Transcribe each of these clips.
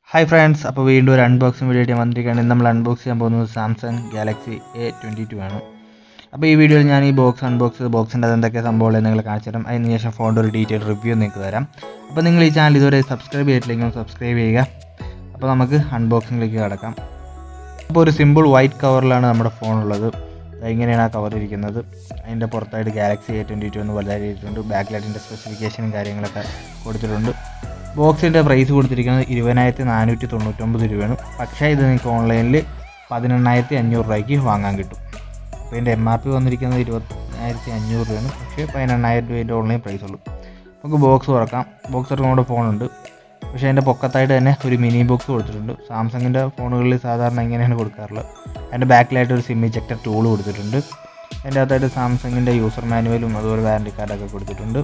hi friends അപ്പോൾ വീണ്ടും ഒരു അൺബോക്സിംഗ് വീഡിയോ ആയിട്ട് വന്നിരിക്കുകയാണ് ഇന്ന് നമ്മൾ അൺബോക്സ് ചെയ്യാൻ പോകുന്നത് Samsung Galaxy A twenty two ആണ് അപ്പോൾ ഈ വീഡിയോയിൽ ഞാൻ ഈ ബോക്സ് അൺബോക്സ് ചെയ്ത് ബോക്സിൻ്റെ അത് എന്തൊക്കെ സംഭവങ്ങൾ നിങ്ങൾ കാണിച്ചു തരാം അതിന് ശേഷം ഫോണിൻ്റെ ഒരു ഡീറ്റെയിൽ റിവ്യൂ നിങ്ങൾക്ക് തരാം അപ്പോൾ നിങ്ങൾ ഈ ചാനൽ ഇതുവരെ സബ്സ്ക്രൈബ് ചെയ്തിട്ടില്ലെങ്കിൽ സബ്സ്ക്രൈബ് ചെയ്യുക അപ്പോൾ നമുക്ക് അൺബോക്സിങ്ങിലേക്ക് കിടക്കാം അപ്പോൾ ഒരു സിമ്പിൾ വൈറ്റ് കവറിലാണ് നമ്മുടെ ഫോൺ ഉള്ളത് ദാ ഇങ്ങനെയാണ് ആ കവർ ഇരിക്കുന്നത് അതിൻ്റെ പുറത്തായിട്ട് ഗാലക്സി എ ട്വൻറ്റി ടു എന്ന് വലുതായിട്ടുണ്ട് ബാക്ക് ലൈറ്റിൻ്റെ സ്പെസിഫിക്കേഷനും കാര്യങ്ങളൊക്കെ കൊടുത്തിട്ടുണ്ട് ബോക്സിൻ്റെ പ്രൈസ് കൊടുത്തിരിക്കുന്നത് ഇരുപതിനായിരത്തി നാനൂറ്റി തൊണ്ണൂറ്റൊമ്പത് രൂപയാണ് പക്ഷേ ഇത് നിങ്ങൾക്ക് ഓൺലൈനിൽ പതിനെണ്ണായിരത്തി അഞ്ഞൂറ് രൂപയ്ക്ക് വാങ്ങാൻ കിട്ടും അപ്പോൾ ഇതിൻ്റെ എം ആർ പി വന്നിരിക്കുന്നത് ഇരുപത്തിനായിരത്തി അഞ്ഞൂറ് രൂപയാണ് പക്ഷേ പതിനെണ്ണായിരം രൂപയുടെ ഓൺലൈൻ പ്രൈസ് ഉള്ളൂ നമുക്ക് ബോക്സ് തുറക്കാം ബോക്സ് തുറക്കുമ്പോൾ നമ്മുടെ ഫോണുണ്ട് പക്ഷേ അതിൻ്റെ പൊക്കത്തായിട്ട് തന്നെ ഒരു മിനി ബോക്സ് കൊടുത്തിട്ടുണ്ട് സാംസങ്ങിൻ്റെ ഫോണുകളിൽ സാധാരണ ഇങ്ങനെയാണ് കൊടുക്കാറുള്ളത് അതിൻ്റെ ബാക്കിലായിട്ട് ഒരു സിം ഇജക്ടർ ടൂൾ കൊടുത്തിട്ടുണ്ട് അതിൻ്റെ അകത്തായിട്ട് സാംസങ്ങിൻ്റെ യൂസർ മാനുവലും അതുപോലെ വാറണ്ടി കാർഡൊക്കെ കൊടുത്തിട്ടുണ്ട്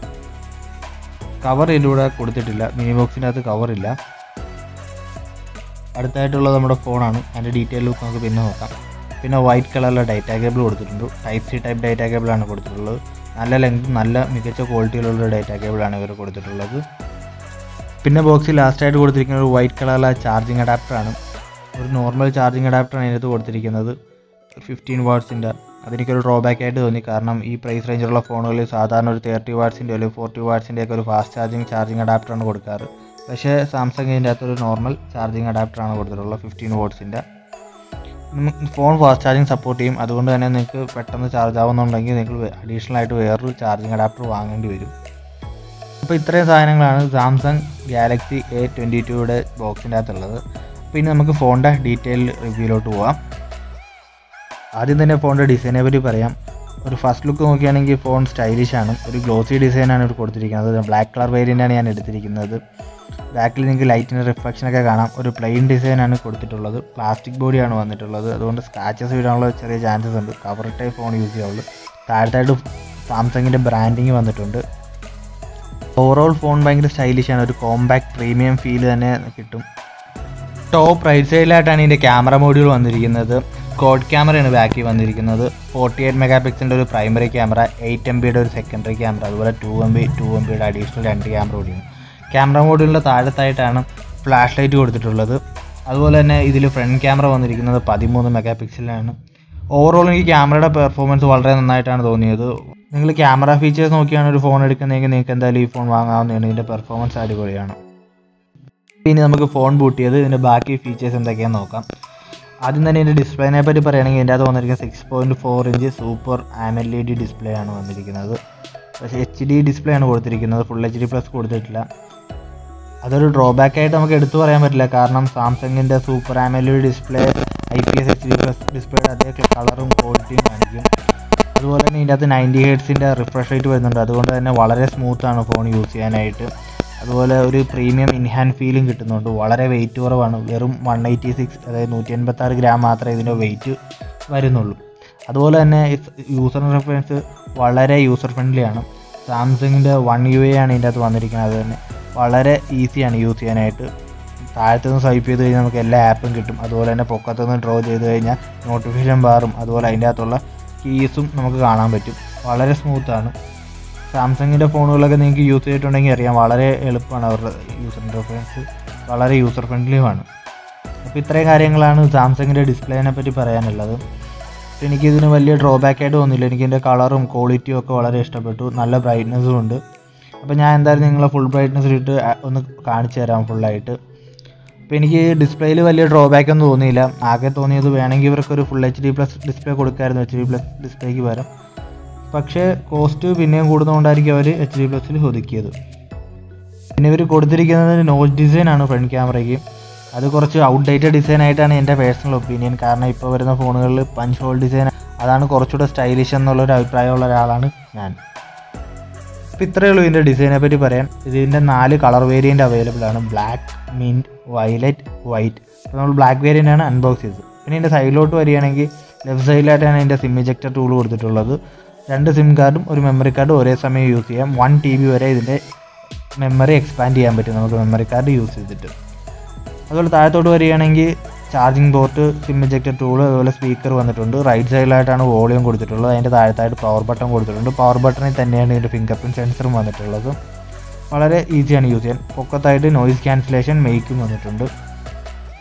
കവർ ഇതിലൂടെ കൊടുത്തിട്ടില്ല മിനി ബോക്സിൻ്റെ അകത്ത് കവറില്ല അടുത്തായിട്ടുള്ളത് നമ്മുടെ ഫോണാണ് അതിൻ്റെ ഡീറ്റെയിൽ ലുക്ക് നമുക്ക് പിന്നെ നോക്കാം പിന്നെ വൈറ്റ് കളറിലെ ഡേറ്റാ കേബിൾ കൊടുത്തിട്ടുണ്ട് ടൈപ്പ് സി ടൈപ്പ് ഡേറ്റാ കേബിളാണ് കൊടുത്തിട്ടുള്ളത് നല്ല ലെങ്ത് നല്ല മികച്ച ക്വാളിറ്റിയിലുള്ള ഡേറ്റാ കേബിളാണ് ഇവർ കൊടുത്തിട്ടുള്ളത് പിന്നെ ബോക്സിൽ ലാസ്റ്റായിട്ട് കൊടുത്തിരിക്കുന്ന ഒരു വൈറ്റ് കളറിലെ ചാർജിങ് അഡാപ്റ്ററാണ് ഒരു നോർമൽ ചാർജിങ് അഡാപ്റ്ററാണ് ഇതിനകത്ത് കൊടുത്തിരിക്കുന്നത് ഫിഫ്റ്റീൻ വാട്ട്സിൻ്റെ അതെനിക്കൊരു ഡ്രോബാക്ക് ആയിട്ട് തോന്നി കാരണം ഈ പ്രൈസ് റേഞ്ചിലുള്ള ഫോണുകളിൽ സാധാരണ ഒരു തേർട്ടി വാട്ട്സിൻ്റെ അല്ലെങ്കിൽ ഫോർട്ടി വാട്ട്സിൻ്റെ ഒക്കെ ഒരു ഫാസ്റ്റ് ചാർജിങ് ചാർജിങ് അഡാപ്റ്ററാണ് കൊടുക്കാറ് പക്ഷേ സാംസങ് ഇതിൻ്റെ അകത്തൊരു നോർമൽ ചാർജിങ് അഡാപ്റ്ററാണ് കൊടുത്തിട്ടുള്ളത് ഫിഫ്റ്റീൻ വോട്ട്സിൻ്റെ ഫോൺ ഫാസ്റ്റ് ചാർജിങ് സപ്പോർട്ട് ചെയ്യും അതുകൊണ്ട് തന്നെ നിങ്ങൾക്ക് പെട്ടെന്ന് ചാർജ് ആവുന്നുണ്ടെങ്കിൽ നിങ്ങൾ അഡീഷണൽ ആയിട്ട് വേറൊരു ചാർജിങ് അഡാപ്റ്റർ വാങ്ങേണ്ടി വരും അപ്പോൾ ഇത്രയും സാധനങ്ങളാണ് സാംസങ് ഗാലക്സി എ ട്വൻറ്റി ടുയുടെ ബോക്സിൻ്റെ അകത്തുള്ളത് പിന്നെ നമുക്ക് ഫോണിൻ്റെ ഡീറ്റെയിൽ റിവ്യൂയിലോട്ട് പോവാം ആദ്യം തന്നെ ഫോണിൻ്റെ ഡിസൈനെ പറ്റി പറയാം ഒരു ഫസ്റ്റ് ലുക്ക് നോക്കുകയാണെങ്കിൽ ഫോൺ സ്റ്റൈലിഷ് ആണ് ഒരു ഗ്ലോസി ഡിസൈനാണ് ഇവിടെ കൊടുത്തിരിക്കുന്നത് ബ്ലാക്ക് കളർ വേരിയൻ്റാണ് ഞാൻ എടുത്തിരിക്കുന്നത് ബാക്കിൽ നിങ്ങൾക്ക് ലൈറ്റിൻ്റെ റിഫ്ലക്ഷനൊക്കെ കാണാം ഒരു പ്ലെയിൻ ഡിസൈനാണ് കൊടുത്തിട്ടുള്ളത് പ്ലാസ്റ്റിക് ബോഡിയാണ് വന്നിട്ടുള്ളത് അതുകൊണ്ട് സ്ക്രാച്ചസ് വീഴാനുള്ള ചെറിയ ചാൻസസ് ഉണ്ട് കവർ ടൈപ്പ് ഫോൺ യൂസ് ചെയ്യാവുള്ളൂ താഴത്തായിട്ട് സാംസങ്ങിൻ്റെ ബ്രാൻഡിങ് വന്നിട്ടുണ്ട് ഓവറോൾ ഫോൺ ഭയങ്കര സ്റ്റൈലിഷാണ് ഒരു കോമ്പാക്ട് പ്രീമിയം ഫീൽ തന്നെ കിട്ടും ടോപ്പ് റൈറ്റ് സൈഡിലായിട്ടാണ് ഇതിൻ്റെ ക്യാമറ മോഡ്യൂൾ വന്നിരിക്കുന്നത് കോഡ് ക്യാമറയാണ് ബാക്കിൽ വന്നിരിക്കുന്നത് ഫോർട്ടി എയ്റ്റ് മെഗാ പിക്സലിൻ്റെ ഒരു പ്രൈമറി ക്യാമറ എയ്റ്റ് എം ബിയുടെ ഒരു സെക്കൻഡറി ക്യാമറ അതുപോലെ two M B two M ബിയുടെ അഡീഷണൽ രണ്ട് ക്യാമറ കൂടിയാണ് ക്യാമറ മോഡ്യൂളിൻ്റെ താഴത്തായിട്ടാണ് ഫ്ലാഷ് ലൈറ്റ് കൊടുത്തിട്ടുള്ളത് അതുപോലെ തന്നെ ഇതിൽ ഫ്രണ്ട് ക്യാമറ വന്നിരിക്കുന്നത് പതിമൂന്ന് മെഗാ പിക്സലിലാണ് ഓവറോൾ എനിക്ക് ക്യാമറയുടെ പെർഫോമൻസ് വളരെ നന്നായിട്ടാണ് തോന്നിയത് നിങ്ങൾ ക്യാമറ ഫീച്ചേഴ്സ് നോക്കിയാണ് ഒരു ഫോൺ എടുക്കുന്നതെങ്കിൽ നിങ്ങൾക്ക് എന്തായാലും ഈ ഫോൺ വാങ്ങാവുന്നതാണ് ഇതിൻ്റെ പെർഫോമൻസ് അടിപൊളിയാണ് ഇനി നമുക്ക് ഫോൺ ബൂട്ട് ചെയ്ത് ഇതിൻ്റെ ബാക്കി ഫീച്ചേഴ്സ് എന്തൊക്കെയാണെന്ന് നോക്കാം ആദ്യം തന്നെ ഇതിൻ്റെ ഡിസ്പ്ലേനെ പറ്റി പറയുകയാണെങ്കിൽ ഇതിൻ്റെ അകത്ത് വന്നിരിക്കുന്നത് six point four inch super AMOLED display ആണ് വന്നിരിക്കുന്നത് പക്ഷേ എച്ച് ഡി ഡിസ്പ്ലേ ആണ് കൊടുത്തിരിക്കുന്നത് ഫുൾ എച്ച് ഡി പ്ലസ് കൊടുത്തിട്ടില്ല അതൊരു ഡ്രോബാക്ക് ആയിട്ട് നമുക്ക് എടുത്തു പറയാൻ പറ്റില്ല കാരണം സാംസങ്ങിൻ്റെ super AMOLED display I P S H D plus ഡിസ്പ്ലേയുടെ അതേ കളറും ക്വാളിറ്റിയും കാണിക്കും അതുപോലെ തന്നെ ഇതിൻ്റെ അകത്ത് നയൻറ്റി ഹെഡ്സിൻ്റെ റിഫ്രഷ് റേറ്റ് വരുന്നുണ്ട് അതുകൊണ്ട് തന്നെ വളരെ സ്മൂത്താണ് ഫോൺ യൂസ് ചെയ്യാനായിട്ട് അതുപോലെ ഒരു പ്രീമിയം ഇൻഹാൻഡ് ഫീലും കിട്ടുന്നുണ്ട് വളരെ വെയിറ്റ് കുറവാണ് വെറും വൺ എയ്റ്റി സിക്സ് അതായത് നൂറ്റി എൺപത്താറ് ഗ്രാം മാത്രമേ ഇതിൻ്റെ വെയിറ്റ് വരുന്നുള്ളൂ അതുപോലെ തന്നെ യൂസർ റെഫറൻസ് വളരെ യൂസർ ഫ്രണ്ട്ലി ആണ് സാംസങ്ങിൻ്റെ വൺ യു എ ആണ് ഇതിൻ്റെ അകത്ത് വന്നിരിക്കുന്നത് അത് തന്നെ വളരെ ഈസിയാണ് യൂസ് ചെയ്യാനായിട്ട് താഴത്തു നിന്ന് സ്വൈപ്പ് ചെയ്ത് കഴിഞ്ഞാൽ നമുക്ക് എല്ലാ ആപ്പും കിട്ടും അതുപോലെ തന്നെ പൊക്കത്തു നിന്ന് ഡ്രോ ചെയ്ത് കഴിഞ്ഞാൽ നോട്ടിഫിക്കേഷൻ ബാറും അതുപോലെ അതിൻ്റെ അകത്തുള്ള കീസും നമുക്ക് കാണാൻ പറ്റും വളരെ സ്മൂത്താണ് സാംസങ്ങിൻ്റെ ഫോണുകളൊക്കെ നിങ്ങൾക്ക് യൂസ് ചെയ്തിട്ടുണ്ടെങ്കിൽ അറിയാം വളരെ എളുപ്പമാണ് അവരുടെ യൂസർ ഇൻ്റർഫറൻസ് വളരെ യൂസർ ഫ്രണ്ട്ലിയുമാണ് അപ്പോൾ ഇത്രയും കാര്യങ്ങളാണ് സാംസങ്ങിൻ്റെ ഡിസ്പ്ലേനെ പറ്റി പറയാനുള്ളത് അപ്പോൾ എനിക്കിതിന് വലിയ ഡ്രോബാക്ക് ആയിട്ട് തോന്നിയില്ല എനിക്കിതിൻ്റെ കളറും ക്വാളിറ്റിയും ഒക്കെ വളരെ ഇഷ്ടപ്പെട്ടു നല്ല ബ്രൈറ്റ്നസ്സും ഉണ്ട് അപ്പോൾ ഞാൻ എന്തായാലും നിങ്ങളെ ഫുൾ ബ്രൈറ്റ്നസ് ഇട്ട് ഒന്ന് കാണിച്ചു തരാം ഫുള്ളായിട്ട് അപ്പോൾ എനിക്ക് ഡിസ്പ്ലേയിൽ വലിയ ഡ്രോബാക്ക് ഒന്നും തോന്നിയില്ല ആകെ തോന്നിയത് വേണമെങ്കിൽ ഇവർക്കൊരു full H D plus display കൊടുക്കായിരുന്നു എച്ച് ഡി പ്ലസ് ഡിസ്പ്ലേക്ക് പകരം പക്ഷേ കോസ്റ്റ് പിന്നെയും കൂടുന്നതുകൊണ്ടായിരിക്കും അവർ എച്ച് ഡി പ്ലസിൽ ഒതുക്കിയത് പിന്നെ ഇവർ കൊടുത്തിരിക്കുന്നത് നോച്ച് ഡിസൈൻ ആണ് ഫ്രണ്ട് ക്യാമറയ്ക്ക് അത് കുറച്ച് ഔട്ട്ഡേറ്റഡ് ഡിസൈൻ ആയിട്ടാണ് എൻ്റെ പേഴ്സണൽ ഒപ്പീനിയൻ കാരണം ഇപ്പോൾ വരുന്ന ഫോണുകളിൽ പഞ്ച് ഹോൾ ഡിസൈൻ അതാണ് കുറച്ചുകൂടെ സ്റ്റൈലിഷ് എന്നുള്ളൊരു അഭിപ്രായമുള്ള ഒരാളാണ് ഞാൻ അപ്പോൾ ഇത്രയേ ഉള്ളൂ ഇതിൻ്റെ ഡിസൈനെ പറ്റി പറയാൻ ഇതിൻ്റെ നാല് കളർ വേരിയൻ്റ് അവൈലബിൾ ആണ് ബ്ലാക്ക് മിൻറ്റ് വയലറ്റ് വൈറ്റ് അപ്പോൾ നമ്മൾ ബ്ലാക്ക് വേരിയൻ്റ് ആണ് അൺബോക്സ് ചെയ്തത് പിന്നെ ഇതിൻ്റെ സൈഡിലോട്ട് വരികയാണെങ്കിൽ ലെഫ്റ്റ് സൈഡിലായിട്ടാണ് ഇതിൻ്റെ സിം ഇജക്ടർ ടൂൾ കൊടുത്തിട്ടുള്ളത് രണ്ട് സിം കാർഡും ഒരു മെമ്മറി കാർഡും ഒരേ സമയം യൂസ് ചെയ്യാം വൺ ടി ബി വരെ ഇതിൻ്റെ മെമ്മറി എക്സ്പാൻഡ് ചെയ്യാൻ പറ്റും നമുക്ക് മെമ്മറി കാർഡ് യൂസ് ചെയ്തിട്ട് അതുപോലെ താഴത്തോട്ട് വരികയാണെങ്കിൽ charging port SIM ejector tool അതുപോലെ സ്പീക്കർ വന്നിട്ടുണ്ട് റൈറ്റ് സൈഡിലായിട്ടാണ് വോളിയം കൊടുത്തിട്ടുള്ളത് അതിൻ്റെ താഴത്തായിട്ട് പവർ ബട്ടൺ കൊടുത്തിട്ടുണ്ട് പവർ ബട്ടണിൽ തന്നെയാണ് ഇതിൻ്റെ ഫിംഗർ പ്രിൻറ്റ് സെൻസറും വന്നിട്ടുള്ളത് വളരെ ഈസിയാണ് യൂസ് ചെയ്യാൻ പൊക്കത്തായിട്ട് നോയിസ് ക്യാൻസലേഷൻ മെയ്ക്കും വന്നിട്ടുണ്ട്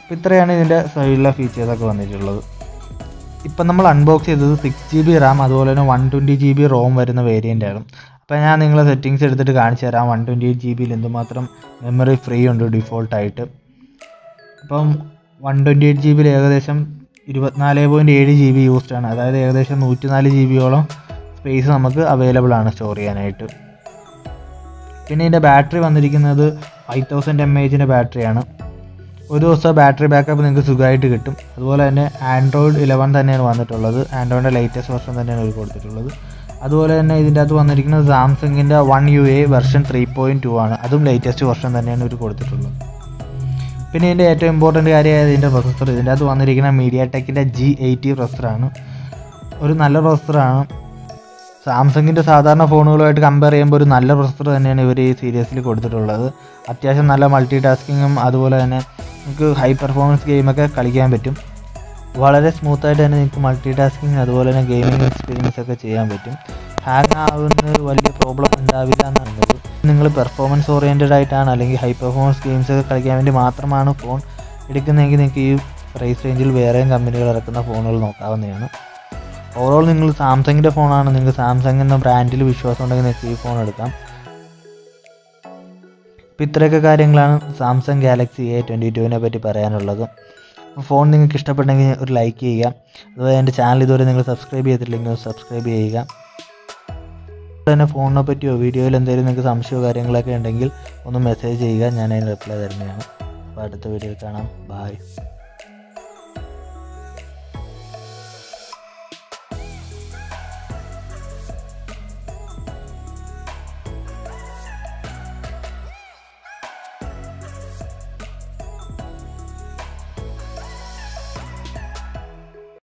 അപ്പോൾ ഇത്രയാണ് ഇതിൻ്റെ സൈഡിലെ ഫീച്ചേഴ്സൊക്കെ വന്നിട്ടുള്ളത് ഇപ്പം നമ്മൾ അൺബോക്സ് ചെയ്തത് സിക്സ് ജി ബി റാം അതുപോലെ തന്നെ one twenty G B ROM വരുന്ന വേരിയൻ്റ് ആണ് അപ്പോൾ ഞാൻ നിങ്ങളെ സെറ്റിങ്സ് എടുത്തിട്ട് കാണിച്ചു തരാം വൺ ട്വൻറ്റി എയ്റ്റ് ജി ബിയിൽ എന്തുമാത്രം മെമ്മറി ഫ്രീ ഉണ്ട് ഡിഫോൾട്ടായിട്ട് അപ്പം വൺ ട്വൻറ്റി എയ്റ്റ് ജി ബിയിൽ ഏകദേശം ഇരുപത്തിനാല് പോയിൻറ്റ് ഏഴ് ജി ബി യൂസ്ഡ് ആണ് അതായത് ഏകദേശം നൂറ്റിനാല് ജി ബിയോളം സ്പേസ് നമുക്ക് അവൈലബിൾ ആണ് സ്റ്റോർ ചെയ്യാനായിട്ട് പിന്നെ ഇതിൻ്റെ ബാറ്ററി വന്നിരിക്കുന്നത് ഫൈവ് തൗസൻഡ് എം എച്ചിൻ്റെ ബാറ്ററിയാണ് ഒരു ദിവസം ബാറ്ററി ബാക്കപ്പ് നിങ്ങൾക്ക് സുഖമായിട്ട് കിട്ടും അതുപോലെ തന്നെ ആൻഡ്രോയിഡ് ഇലവൻ തന്നെയാണ് വന്നിട്ടുള്ളത് ആൻഡ്രോയിഡിൻ്റെ ലേറ്റസ്റ്റ് വെർഷൻ തന്നെയാണ് അവർ കൊടുത്തിട്ടുള്ളത് അതുപോലെ തന്നെ ഇതിൻ്റെ അകത്ത് വന്നിരിക്കുന്നത് സാംസങ്ങിൻ്റെ one U I version three point two ആണ് അതും ലേറ്റസ്റ്റ് വെർഷൻ തന്നെയാണ് ഇവർ കൊടുത്തിട്ടുള്ളത് പിന്നെ ഇതിൻ്റെ ഏറ്റവും ഇമ്പോർട്ടൻറ്റ് കാര്യമായത് ഇതിൻ്റെ പ്രൊസസ്സർ ഇതിൻ്റെ അകത്ത് വന്നിരിക്കുന്ന മീഡിയ ടെക്കിൻ്റെ ജി എയ്റ്റി പ്രൊസസ്സറാണ് ഒരു നല്ല പ്രൊസസ്സറാണ് സാംസങ്ങിൻ്റെ സാധാരണ ഫോണുകളുമായിട്ട് കമ്പയർ ചെയ്യുമ്പോൾ ഒരു നല്ല പ്രൊസസ്സർ തന്നെയാണ് ഇവർ ഈ സീരീസിൽ കൊടുത്തിട്ടുള്ളത് അത്യാവശ്യം നല്ല മൾട്ടി ടാസ്കിങ്ങും അതുപോലെ തന്നെ നമുക്ക് ഹൈ പെർഫോമൻസ് ഗെയിമൊക്കെ കളിക്കാൻ പറ്റും വളരെ സ്മൂത്തായിട്ട് തന്നെ നിങ്ങൾക്ക് മൾട്ടി ടാസ്കിങ് അതുപോലെ തന്നെ ഗെയിമിംഗ് എക്സ്പീരിയൻസ് ഒക്കെ ചെയ്യാൻ പറ്റും ഹാങ് ആവുന്ന വലിയ പ്രോബ്ലം ഉണ്ടാവില്ല എന്നാണ് നിങ്ങൾ പെർഫോമൻസ് ഓറിയൻറ്റഡ് ആയിട്ടാണ് അല്ലെങ്കിൽ ഹൈ പെർഫോമൻസ് ഗെയിംസ് ഒക്കെ കളിക്കാൻ വേണ്ടി മാത്രമാണ് ഫോൺ എടുക്കുന്നതെങ്കിൽ നിങ്ങൾക്ക് ഈ പ്രൈസ് റേഞ്ചിൽ വേറെയും കമ്പനികൾ ഇറക്കുന്ന ഫോണുകൾ നോക്കാവുന്നതാണ് ഓവറോൾ നിങ്ങൾ സാംസങ്ങിൻ്റെ ഫോണാണ് നിങ്ങൾക്ക് സാംസങ് എന്ന ബ്രാൻഡിൽ വിശ്വാസം ഉണ്ടെങ്കിൽ നിങ്ങൾക്ക് ഈ ഫോൺ എടുക്കാം അപ്പോൾ ഇത്രയൊക്കെ കാര്യങ്ങളാണ് സാംസങ് ഗാലക്സി എ ട്വൻറ്റി ടുവിനെ പറ്റി പറയാനുള്ളത് ഫോൺ നിങ്ങൾക്ക് ഇഷ്ടപ്പെട്ടെങ്കിൽ ഒരു ലൈക്ക് ചെയ്യുക അതുപോലെ എൻ്റെ ചാനൽ ഇതുവരെ നിങ്ങൾ സബ്സ്ക്രൈബ് ചെയ്തിട്ടില്ലെങ്കിൽ സബ്സ്ക്രൈബ് ചെയ്യുക അതുപോലെ തന്നെ ഫോണിനെ പറ്റിയോ വീഡിയോയിൽ എന്തെങ്കിലും നിങ്ങൾക്ക് സംശയമോ കാര്യങ്ങളൊക്കെ ഉണ്ടെങ്കിൽ ഒന്ന് മെസ്സേജ് ചെയ്യുക ഞാൻ അതിന് റിപ്ലൈ തരുന്നതാണ് അപ്പോൾ അടുത്ത വീഡിയോയിൽ കാണാം ബായ്